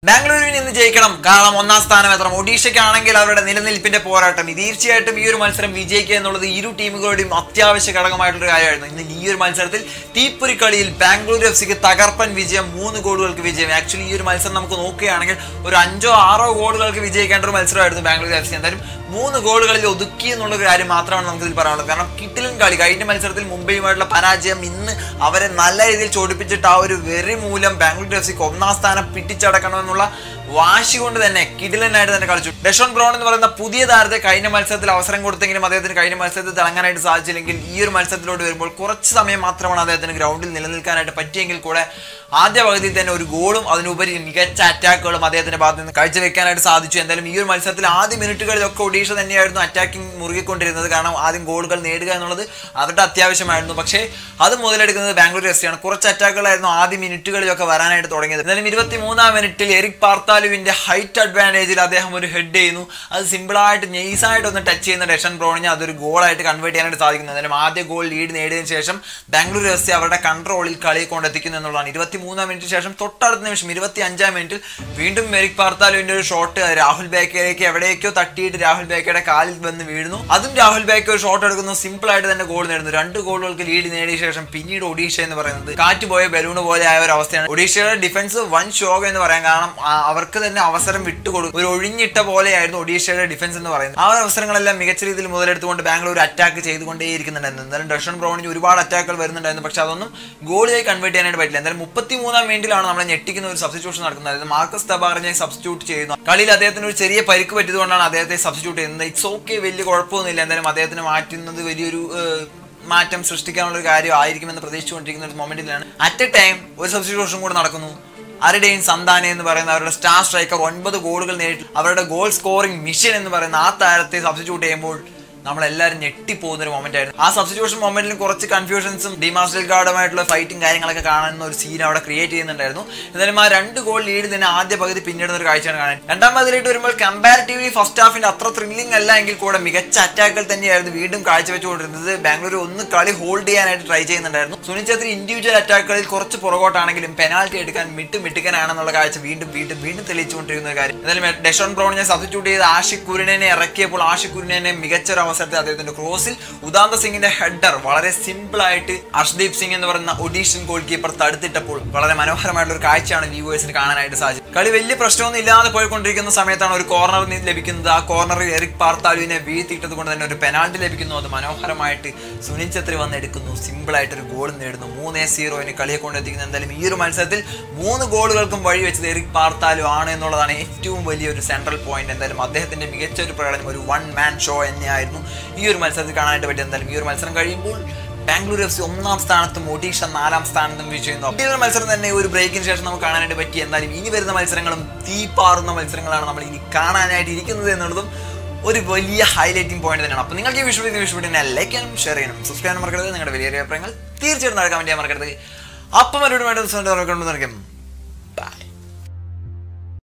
ബാംഗ്ലൂരിന് ഇന്ന് ജയിക്കണം കാരണം ഒന്നാം സ്ഥാനം എത്ര ഒഡീഷയ്ക്കാണെങ്കിൽ അവരുടെ നിലനിൽപ്പിന്റെ പോരാട്ടം ഇത് തീർച്ചയായിട്ടും ഈ ഒരു മത്സരം വിജയിക്കുക എന്നുള്ളത് ഇരു ടീമുകളുടെയും അത്യാവശ്യ ഘടകമായിട്ടുള്ള കാര്യമായിരുന്നു ഇന്ന് ഈ ഒരു മത്സരത്തിൽ തീപ്പൊരി കളിയിൽ ബാംഗ്ലൂർ എഫ് സിക്ക് തകർപ്പൻ വിജയം മൂന്ന് ഗോളുകൾക്ക് വിജയം ആക്ച്വലി ഈ ഒരു മത്സരം നമുക്ക് നോക്കുകയാണെങ്കിൽ ഒരു അഞ്ചോ ആറോ ഗോളുകൾക്ക് വിജയിക്കേണ്ട ഒരു മത്സരമായിരുന്നു ബാംഗ്ലൂർ എഫ് സി എന്തായാലും മൂന്ന് ഗോളുകളിൽ ഒതുക്കി എന്നുള്ള ഒരു കാര്യം മാത്രമാണ് നമുക്ക് ഇതിൽ പറയാനുള്ളത് കാരണം കിട്ടിലും കളി കഴിഞ്ഞ മത്സരത്തിൽ മുംബൈയുമായിട്ടുള്ള പരാജയം ഇന്ന് അവരെ നല്ല രീതിയിൽ ചോടിപ്പിച്ചിട്ട് ആ ഒരു വെറി മൂലം ബാംഗ്ലൂർ എഫ് സിക്ക് ഒന്നാം സ്ഥാനം പിടിച്ചടക്കണമെന്നുള്ള വാശി കൊണ്ട് തന്നെ കിടിലനായിട്ട് തന്നെ കളിച്ചു ഡെഷോൺ ബ്രൗൺ എന്ന് പറയുന്ന പുതിയ താരത്തെ കഴിഞ്ഞ മത്സരത്തിൽ അവസരം കൊടുത്തെങ്കിലും അദ്ദേഹത്തിന് കഴിഞ്ഞ മത്സരത്തിൽ തിളങ്ങാനായിട്ട് സാധിച്ചില്ലെങ്കിൽ ഈ ഒരു മത്സരത്തിലോട്ട് വരുമ്പോൾ കുറച്ച് സമയം മാത്രമാണ് അദ്ദേഹത്തിന് ഗ്രൗണ്ടിൽ നിലനിൽക്കാനായിട്ട് പറ്റിയെങ്കിൽ കൂടെ ആദ്യ പകുതിയിൽ തന്നെ ഒരു ഗോളും അതിനുപരി മികച്ച അറ്റാക്കുകളും അദ്ദേഹത്തിന്റെ ഭാഗത്ത് നിന്ന് കാഴ്ചവെക്കാനായിട്ട് സാധിച്ചു എന്തായാലും ഈ ഒരു മത്സരത്തിൽ ആദ്യ മിനിറ്റുകളിലൊക്കെ ഒഡീഷ തന്നെയായിരുന്നു അറ്റാക്കിംഗ് മുറുകിക്കൊണ്ടിരുന്നത് കാരണം ആദ്യം ഗോളുകൾ നേടുക എന്നുള്ളത് അവരുടെ അത്യാവശ്യമായിരുന്നു പക്ഷേ അത് മുതലെടുക്കുന്നത് ബാംഗ്ലൂർ എഫ് സിയാണ് കുറച്ച് അറ്റാക്കുകളായിരുന്നു ആദ്യ മിനിറ്റുകളിലൊക്കെ വരാനായിട്ട് തുടങ്ങിയത് എന്നാലും ഇരുപത്തി മൂന്നാം മിനിറ്റിൽ എറിക് പാർത്താലുവിന്റെ ഹൈറ്റ് അഡ്വാൻറ്റേജിൽ അദ്ദേഹം ഒരു ഹെഡ് ചെയ്യുന്നു അത് സിമ്പിളായിട്ട് നെയ്സായിട്ട് ഒന്ന് ടച്ച് ചെയ്യുന്ന ഡെഷൻ ബ്രോണിന് അതൊരു ഗോളായിട്ട് കൺവേർട്ട് ചെയ്യാനായിട്ട് സാധിക്കുന്നു എന്നാലും ആദ്യ ഗോൾ ലീഡ് നേടിയതിനു ശേഷം ബാംഗ്ലൂർ എഫ് സി അവരുടെ കൺട്രോളിൽ കളി കൊണ്ടെത്തിക്കുന്നു എന്നുള്ളതാണ് ഇരുപത്തി മൂന്നാം മിനിറ്റ് ശേഷം തൊട്ടടുത്ത നിമിഷം ഇരുപത്തി അഞ്ചാം മിനിറ്റിൽ വീണ്ടും മെറിക് പാർത്താലുവിന്റെ ഒരു ഷോട്ട് രാഹുൽ ബേക്കയിലേക്ക് എവിടേക്കോ തട്ടിയിട്ട് രാഹുൽ ബേക്കയുടെ കാലിൽ വന്ന് വീഴുന്നു അതും രാഹുൽ ബേക്ക ഒരു ഷോട്ട് എടുക്കുന്നു സിമ്പിൾ ആയിട്ട് തന്നെ ഗോൾ നേടുന്നു രണ്ട് ഗോളുകൾക്ക് ലീഡ് നേടിയ ശേഷം പിന്നീട് ഒഡീഷ എന്ന് പറയുന്നത് കാറ്റ് പോയ ബലൂൺ പോലെ ആയ ഒരു അവസ്ഥയാണ് ഒഡീഷയുടെ ഡിഫൻസ് വൻ ശോകം എന്ന് പറയാൻ കാരണം ആ, അവർക്ക് തന്നെ അവസരം വിട്ടുകൊടുക്കും ഒരു ഒഴിഞ്ഞിട്ട പോലെയായിരുന്നു ഒഡീഷയുടെ ഡിഫൻസ് എന്ന് പറയുന്നത് ആ ഒരു അവസരങ്ങളെല്ലാം മികച്ച രീതിയിൽ മുതലെടുത്തുകൊണ്ട് ബാംഗ്ലൂർ അറ്റാക്ക് ചെയ്തുകൊണ്ടേയിരിക്കുന്നുണ്ടായിരുന്നു എന്തായാലും ഡഷൻ ബ്രൗണിന് ഒരുപാട് അറ്റാക്കുകൾ വരുന്നുണ്ടായിരുന്നു പക്ഷെ അതൊന്നും ഗോളിയായി കൺവേർട്ട് ചെയ്യാനായിട്ട് പറ്റില്ല എന്തായാലും മുപ്പത്തി മൂന്നാം മിനിറ്റിലാണ് നമ്മളെ ഞെട്ടിക്കുന്ന ഒരു സബ്സ്റ്റിറ്റ്യൂഷൻ നടക്കുന്നത് അതായത് മാർക്കസ് തബാറിനെ സബ്സ്റ്റിറ്റ്യൂട്ട് ചെയ്യുന്നു കളിയിൽ അദ്ദേഹത്തിന് ഒരു ചെറിയ പരിക്ക് പറ്റിയതുകൊണ്ടാണ് അദ്ദേഹത്തെ സബ്സ്റ്റിറ്റ്യൂട്ട് ചെയ്യുന്നത് ഇറ്റ്സ് ഓക്കെ വലിയ കുഴപ്പമൊന്നുമില്ല എന്തായാലും അദ്ദേഹത്തിന് മാറ്റുന്നത് വലിയൊരു ഏഹ്, മാറ്റം സൃഷ്ടിക്കാനുള്ള ഒരു കാര്യം ആയിരിക്കുമെന്ന് പ്രതീക്ഷിച്ചുകൊണ്ടിരിക്കുന്ന ഒരു മൊമെന്റിലാണ് അറ്റ് എ ടൈം ഒരു സബ്സ്റ്റിറ്റ്യൂഷൻ കൂടെ നടക്കുന്നു അരുടെയും സന്താനെ എന്ന് പറയുന്ന അവരുടെ സ്റ്റാർ സ്ട്രൈക്കർ ഒൻപത് ഗോളുകൾ നേടി അവരുടെ ഗോൾ സ്കോറിംഗ് മിഷൻ എന്ന് പറയുന്ന ആ താരത്തെ സബ്സ്റ്റിറ്റ്യൂട്ട് ചെയ്യുമ്പോൾ നമ്മളെല്ലാവരും ഞെട്ടിപ്പോകുന്ന ഒരു മൊമെന്റ് ആയിരുന്നു ആ സബ്സ്റ്റിറ്റ്യൂഷൻ മൊമെന്റിൽ കുറച്ച് കൺഫ്യൂഷൻസും ഡിമാസ്റ്റൽ ഗാർഡുമായിട്ടുള്ള ഫൈറ്റും കാര്യങ്ങളൊക്കെ കാണുന്ന ഒരു സീൻ അവിടെ ക്രിയേറ്റ് ചെയ്യുന്നുണ്ടായിരുന്നു എന്നാലും ആ രണ്ട് ഗോൾ ലീഡ് തന്നെ ആദ്യ പകുതി പിന്നിടുന്ന ഒരു കാഴ്ചയാണ് കാണാൻ രണ്ടാം പകുതിയിലേക്ക് വരുമ്പോൾ കമ്പാരിറ്റീവ്ലി ഫസ്റ്റ് ഹാഫിന്റെ അത്ര ത്രില്ലിംഗ് അല്ല എങ്കിൽ കൂടെ മികച്ച അറ്റാക്കുകൾ തന്നെയായിരുന്നു വീണ്ടും കാഴ്ചവെച്ചുകൊണ്ടിരുന്നത് ബാംഗ്ലൂർ ഒന്ന് കളി ഹോൾഡ് ചെയ്യാനായിട്ട് ട്രൈ ചെയ്യുന്നുണ്ടായിരുന്നു സുനിൽ ഛത്രി ഇൻഡിവിജ്വൽ അറ്റാക്കുകളിൽ കുറച്ച് പുറകോട്ടാണെങ്കിലും പെനാൽറ്റി എടുക്കാൻ മിട്ട് മിട്ടുക്കനാണെന്നുള്ള കാഴ്ച വീണ്ടും വീണ്ടും വീണ്ടും തെളിയിച്ചുകൊണ്ടിരിക്കുന്ന ഒരു കാര്യം എന്തായാലും ഡെഷോൺ ബ്രൗണിനെ സബ്സ്റ്റിറ്റ്യൂട്ട് ചെയ്ത് ആഷിഖ് കുരിനെ ഇറക്കിയപ്പോൾ ആഷിഖ് കുരിനെ മികച്ച ഒരു അവസരത്തിൽ അദ്ദേഹത്തിന്റെ ക്രോസിൽ ഉദാന്ത സിംഗിന്റെ ഹെഡർ വളരെ സിമ്പിൾ ആയിട്ട് അർഷ്ദീപ് സിംഗ് എന്ന് പറയുന്ന ഒഡീഷ്യൻ ഗോൾ കീപ്പർ തടുത്തിട്ടപ്പോൾ വളരെ മനോഹരമായിട്ടുള്ള ഒരു കാഴ്ചയാണ് വ്യൂവേഴ്സിന് കാണാനായിട്ട് സാധിച്ചത് കളി വലിയ പ്രശ്നമൊന്നും ഇല്ലാതെ പോയിക്കൊണ്ടിരിക്കുന്ന സമയത്താണ് ഒരു കോർണർ ലഭിക്കുന്നത് ആ കോർണറിൽ എറിക് പാർത്താലുവിനെ വീഴ്ത്തിയിട്ടത് കൊണ്ട് തന്നെ ഒരു പെനാൾട്ടി ലഭിക്കുന്നു അത് മനോഹരമായിട്ട് സുനിൽ ഛത്രി വന്ന് എടുക്കുന്നു സിമ്പിൾ ആയിട്ട് ഒരു ഗോൾ നേടുന്നു മൂന്നേ സീറോയിന് കളിയെ കൊണ്ടെത്തിക്കുന്നു എന്തായാലും ഈ ഒരു മത്സരത്തിൽ മൂന്ന് ഗോളുകൾക്കും വഴി വെച്ചത് എറിക് പാർത്താലു ആണ് എന്നുള്ളതാണ് ഏറ്റവും വലിയൊരു സെൻട്രൽ പോയിന്റ് എന്തായാലും അദ്ദേഹത്തിന്റെ മികച്ച ഒരു പ്രകടനം ഒരു വൺ മാൻ ഷോ തന്നെയായിരുന്നു ഈ ഒരു മത്സരത്തിൽ കാണാനായിട്ട് പറ്റിയത് എന്തായാലും ഈ ഒരു മത്സരം കഴിയുമ്പോൾ ബാംഗ്ലൂർ എഫ് സി ഒന്നാം സ്ഥാനത്തും ഒഡീഷ നാലാം സ്ഥാനത്തും വിജയിക്കുന്നു ഈ ഒരു മത്സരം തന്നെ ഒരു ബ്രേക്കിന് ശേഷം നമുക്ക് കാണാനായിട്ട് പറ്റി എന്നാലും ഇനി വരുന്ന മത്സരങ്ങളും തീപ്പാറുന്ന മത്സരങ്ങളാണ് നമ്മൾ ഇനി കാണാനായിട്ട് ഇരിക്കുന്നത് എന്നുള്ളതും ഒരു വലിയ ഹൈലൈറ്റിംഗ് പോയിന്റ് തന്നെയാണ് അപ്പോൾ നിങ്ങൾക്ക് ഈ വിഷയം വിഷയം ലൈക്ക് ചെയ്യാനും ഷെയർ ചെയ്യണം സബ്സ്ക്രൈബ് ചെയ്യാൻ മറക്കരുത് നിങ്ങളുടെ വലിയ അഭിപ്രായങ്ങൾ തീർച്ചയായിട്ടും നടക്കാൻ വേണ്ടി മറക്കരുത് അപ്പം അവരോട് വേണ്ട ദിവസം ബൈ